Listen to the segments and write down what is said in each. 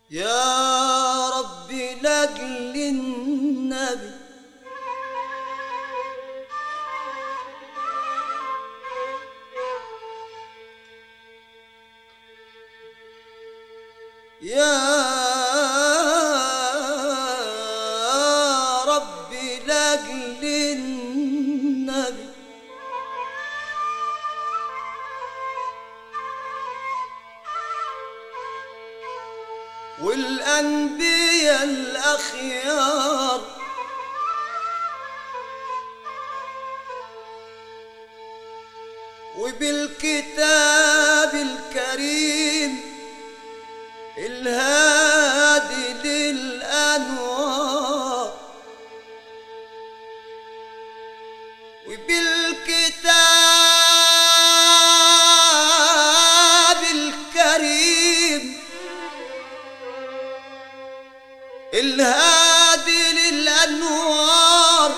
يا ربي لاجل النبي يا ربي لاجل النبي والأنبياء الأخيار وبالكتاب الكريم الهادي للأنوار وبالكتاب الكريم الهادي للأنوار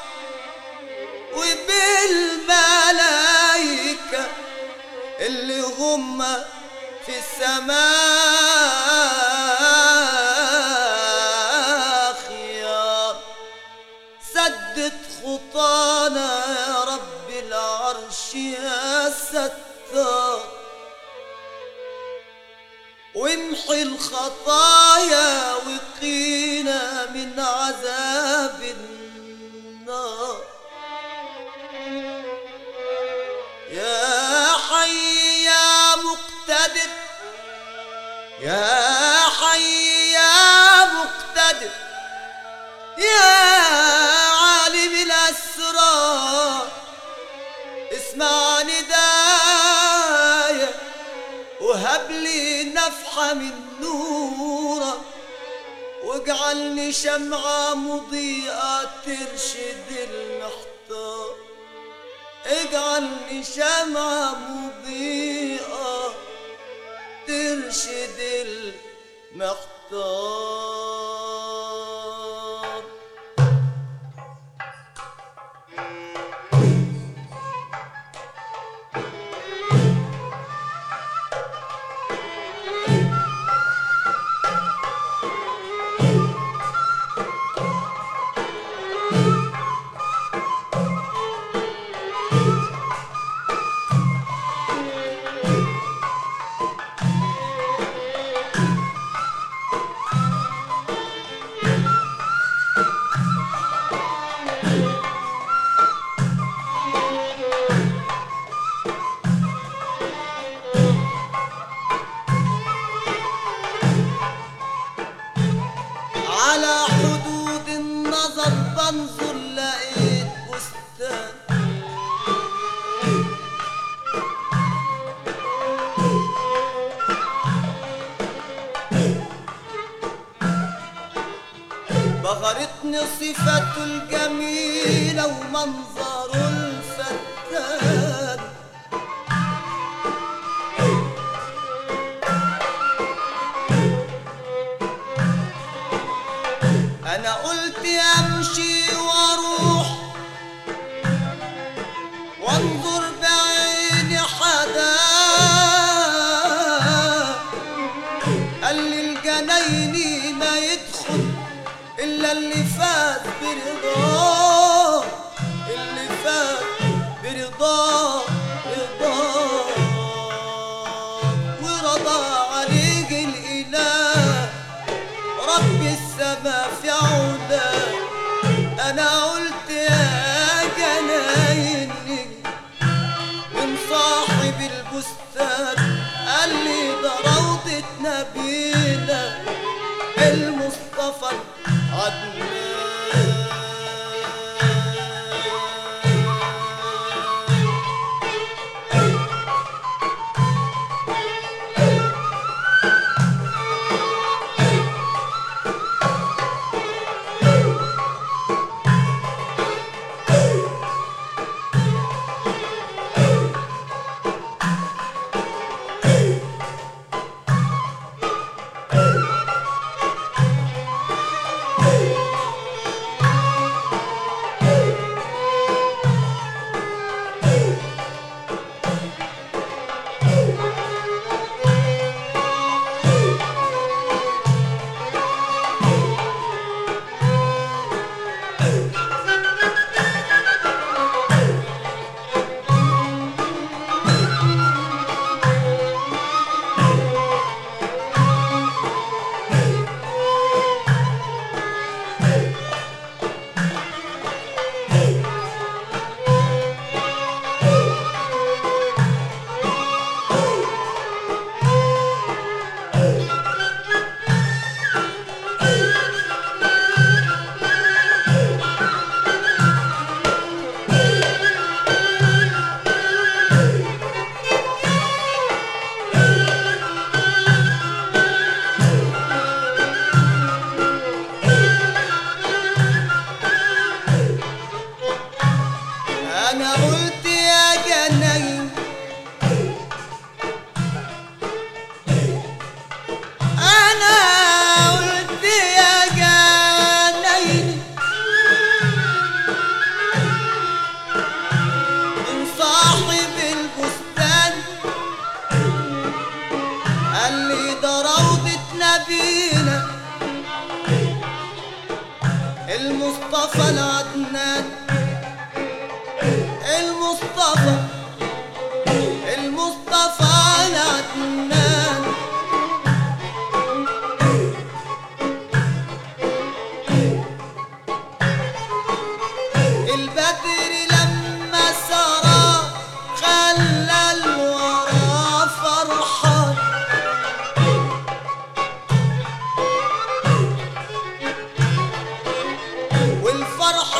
وبالملائكة اللي هم في السماء خيار سدد خطانا يا رب العرش يا ستار وامحي الخطايا وقينا من عذاب النار يا حي يا مقتدر يا حي يا مقتدر يا عالم الأسرار اسمع ندايا وهب لي نفحة من نورك واجعلني شمعة مضيئة ترشد المحتار اجعلني شمعة مضيئة ترشد المحتار على حدود النظر بنظر لقيت بستان بغرتني صفته الجميلة ومنظره الفتان انا قلت امشي واروح وانظر بعيني حدا قال لي الجنايني ما يدخل الا اللي فات برضاه اللي فات برضاه رضاه ورضى عليه الاله رب السما في عودة أنا قلت يا جنايني من صاحب البستان قال لي ده روضة نبينا المصطفى عدنان المصطفى العدنان المصطفى المصطفى العدنان البدر لما سرى خلى الورى فرحان والفرح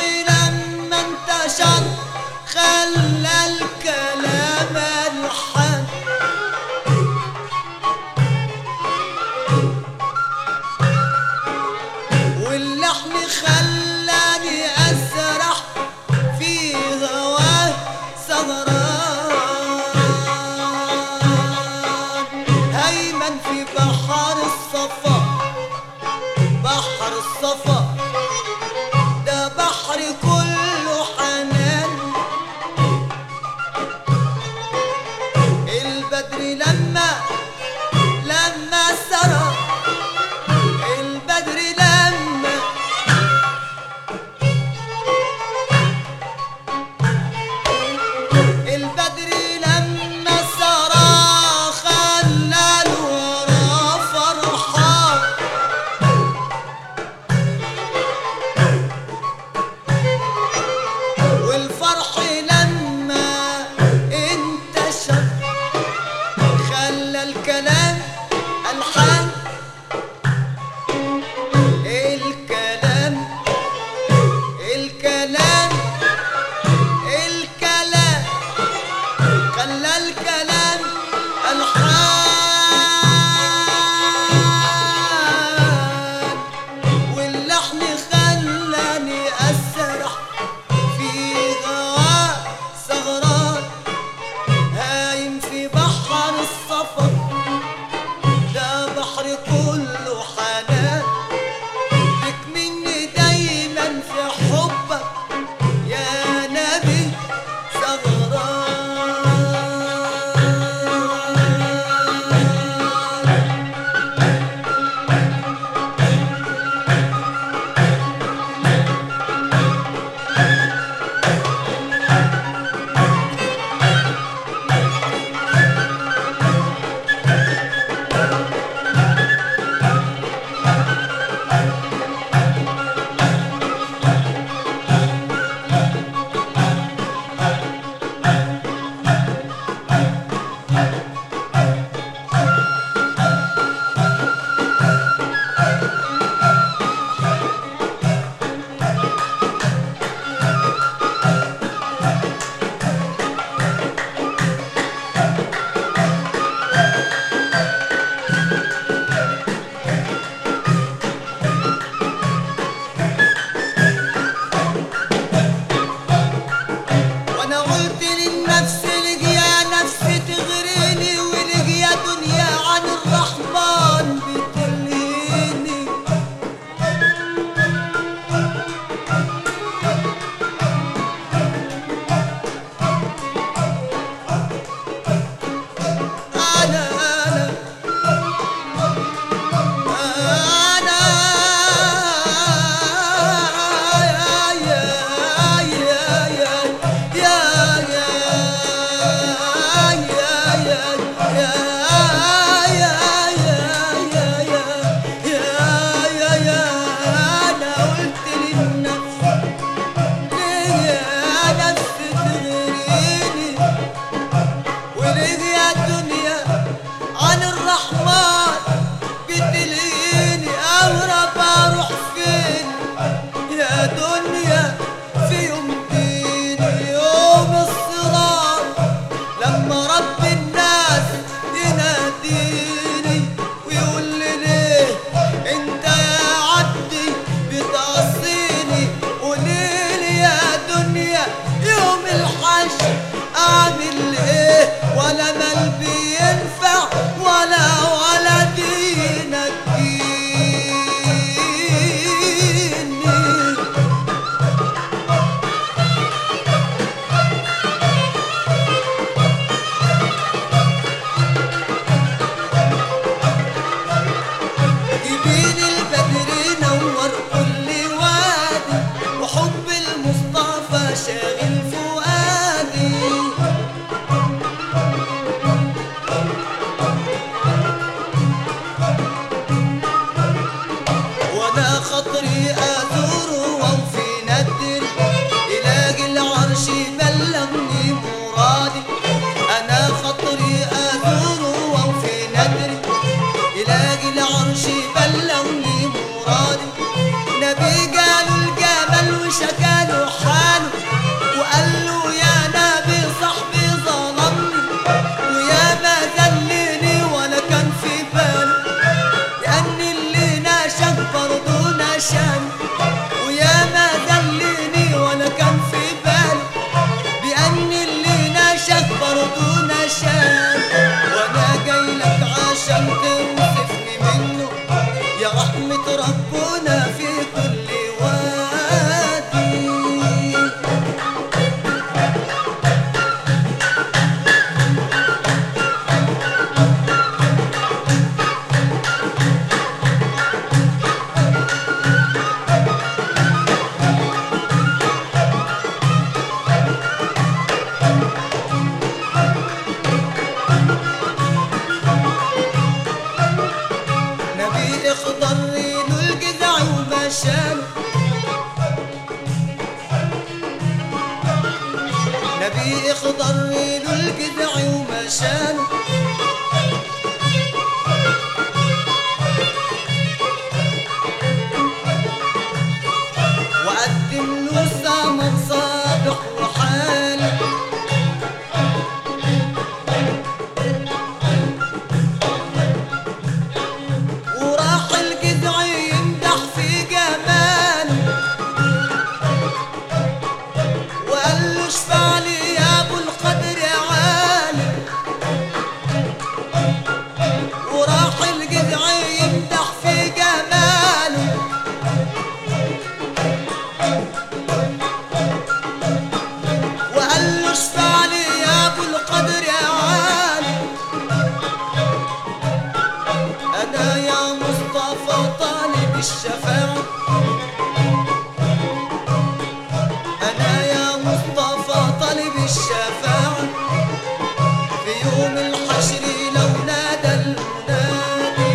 اخضر له الجذع ومشانه وقدم له ثمن صابح وحاله وراح الجذع يمدح في جماله وقال له اشفع لي يا ابو القدر عالي وراح الجذع يمدح في جماله وقال له اشفع لي يا ابو القدر عالي انا يا مصطفى طالب الشفاعه أنا يا مصطفى طالب الشفاعة في يوم الحشر لو نادى المنادي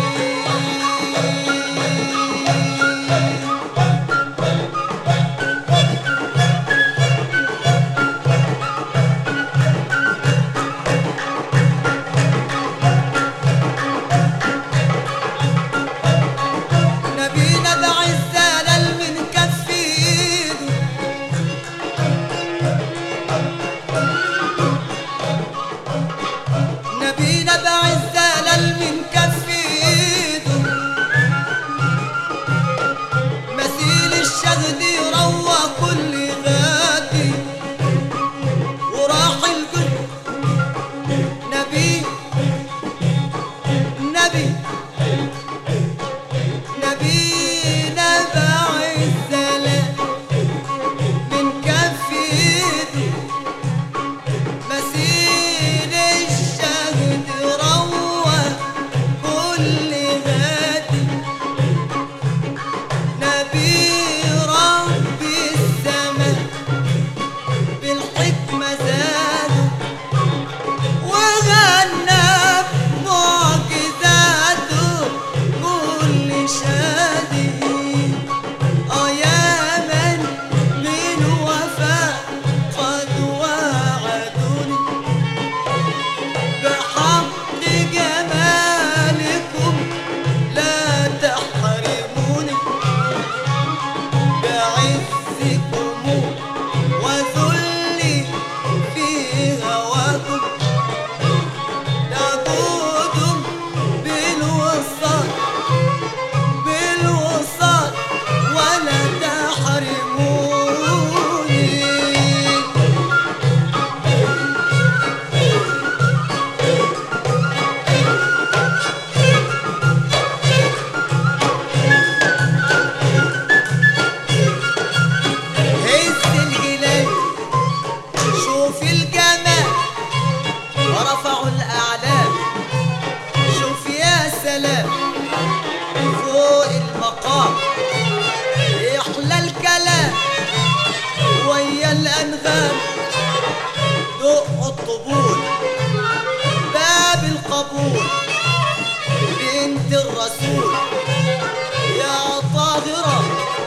نبينا دع الزلل من كف ايده نبينا باع الزلل من كف ايده مثيل الشهد روى كل غادي وراح الجد نبي نبي نبينا باع الزلل من كف ايده مثيل الشهد روى كل غادي نبي ربي السماء بالحكمة زاد وغنى معجزاته كل شادي آه يا من بالوفاء قد وعدوني بحق جمالكم لا تحرموني بعزكم وذلي في هواكم تعبدوا بالوسط بالوسط ولا تحرموني هز الجلال شوف الجمال ورفعوا الأعلام شوف يا سلام فوق المقام يحلى الكلام ويا الأنغام دق الطبول باب القبول بنت الرسول يا طاهره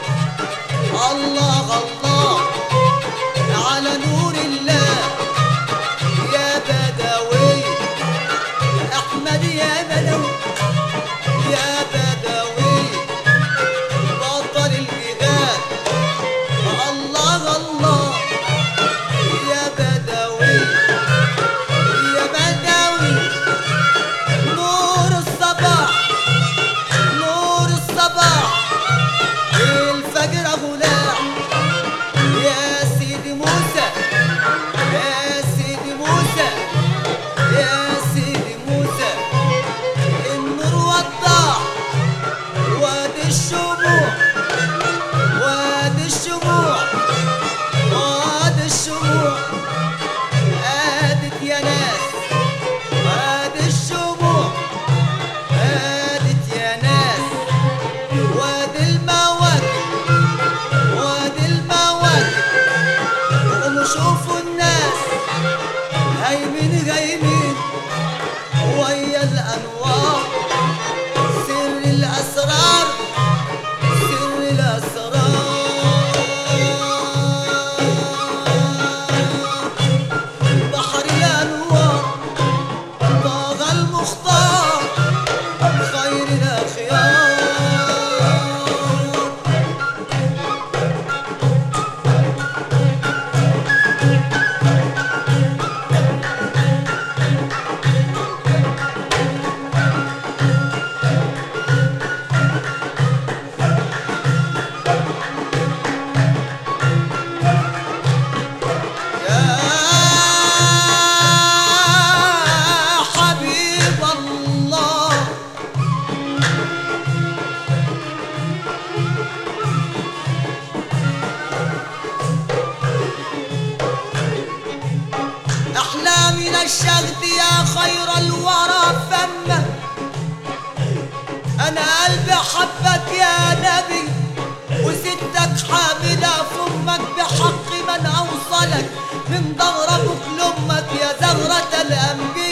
الله الله على نور الله يا بدوي يا احمد يا بدوي يا بدوي بطل الجهاد الله الله يا بدوي يا بدوي نور الصباح نور الصباح الفجر غلام يا سيدي موسى يا سيدي موسى يا سيدي موسى النور وضح وادي الشموع وادي الشموع وادي الشموع قادت يا ناس وادي الشموع قادت يا ناس وادي المواكب وادي المواكب قوموا شوفوا الناس هايمين هايمين ويا الانوار سر الاسرار سر الاسرار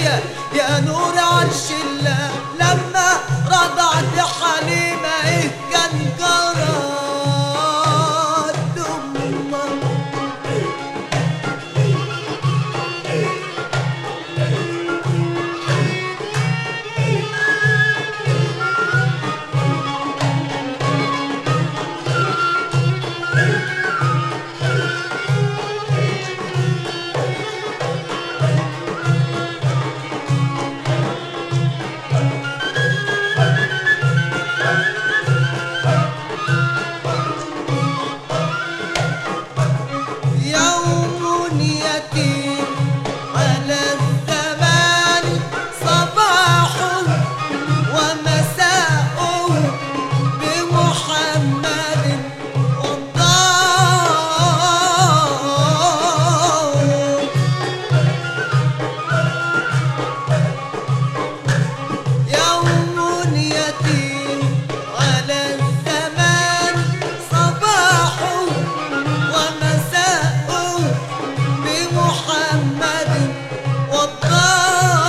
عليا يا نور عرش الله لما رضعت حليمة إيه كان جرى دمك يوم يتيم على الزمان صباح ومساء بمحمد والضال يوم يتيم على الزمان صباح ومساء بمحمد والضال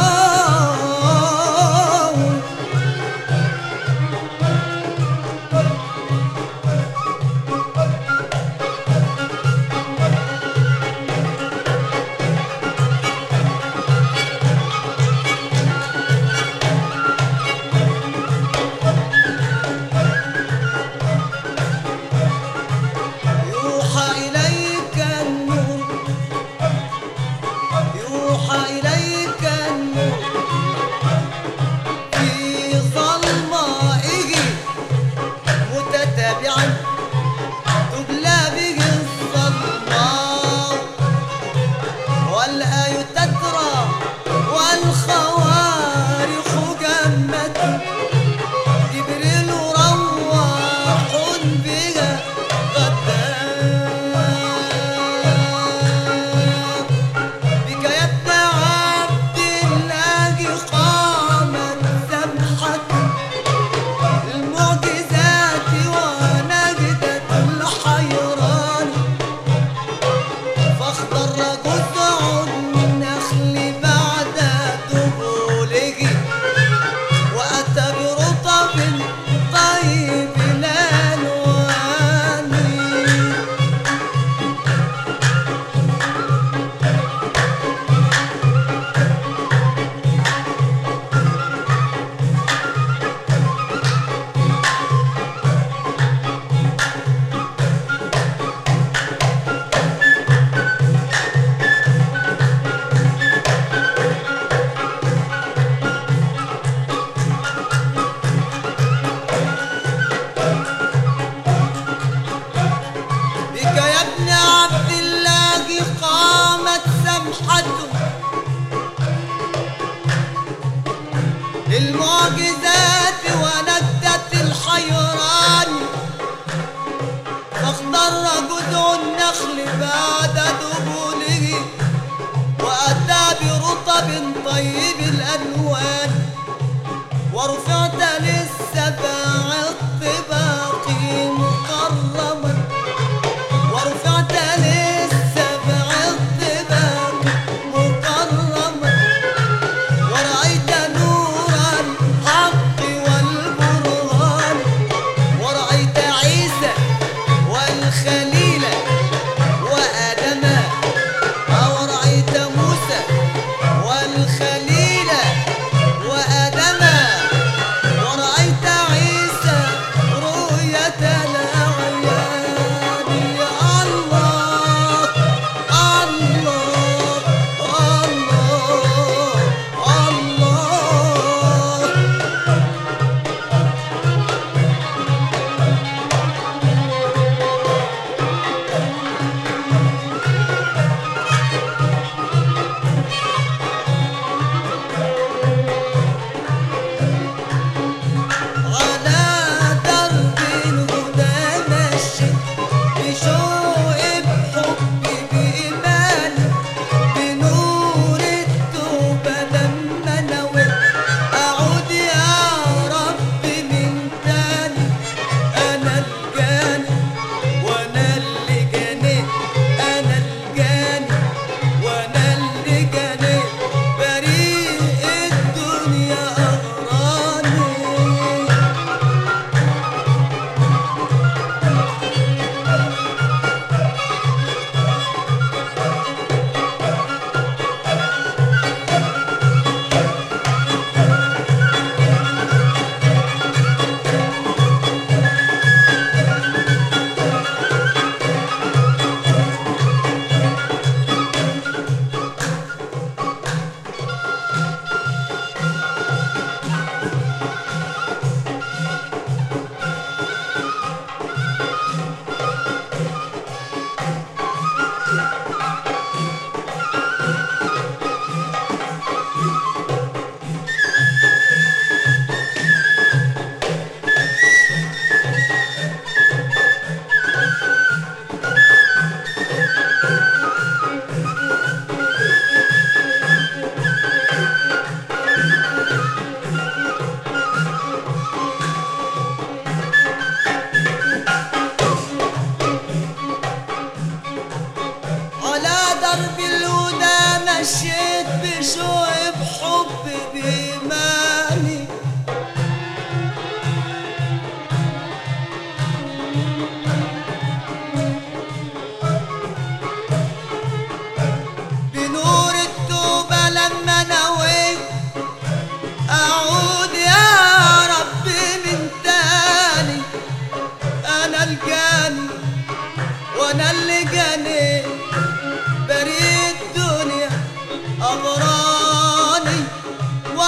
يوحى إليك النور يوحى إليك النور في ظلمائه متتابعا تبلى به الظلماء والآي تترى والخوارق جمت جبريل روح بها غداء بك يا ابن عبد الله قامت سمحة المعجزات ونجدة الحيران فاخضر جذع النخل بعد دخوله وأتى برطب طيب الألوان بك يا ابن عبد الله قامت سمحته للمعجزات وندت الحيران فاخضر جذع النخل بعد دخوله وأتى برطب طيب الألوان ورفعت للسبع الطباق مكرما ورفعت للسبع الطباق مكرما ورأيت نور الحق والبرهان ورأيت عيسى والخليل وآدم ورأيت موسى والخليل وآدم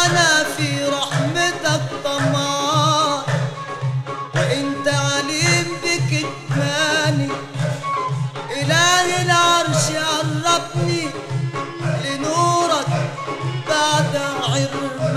وانا في رحمتك طمعان وانت عليم بكتماني اله العرش قربني لنورك بعد عرمان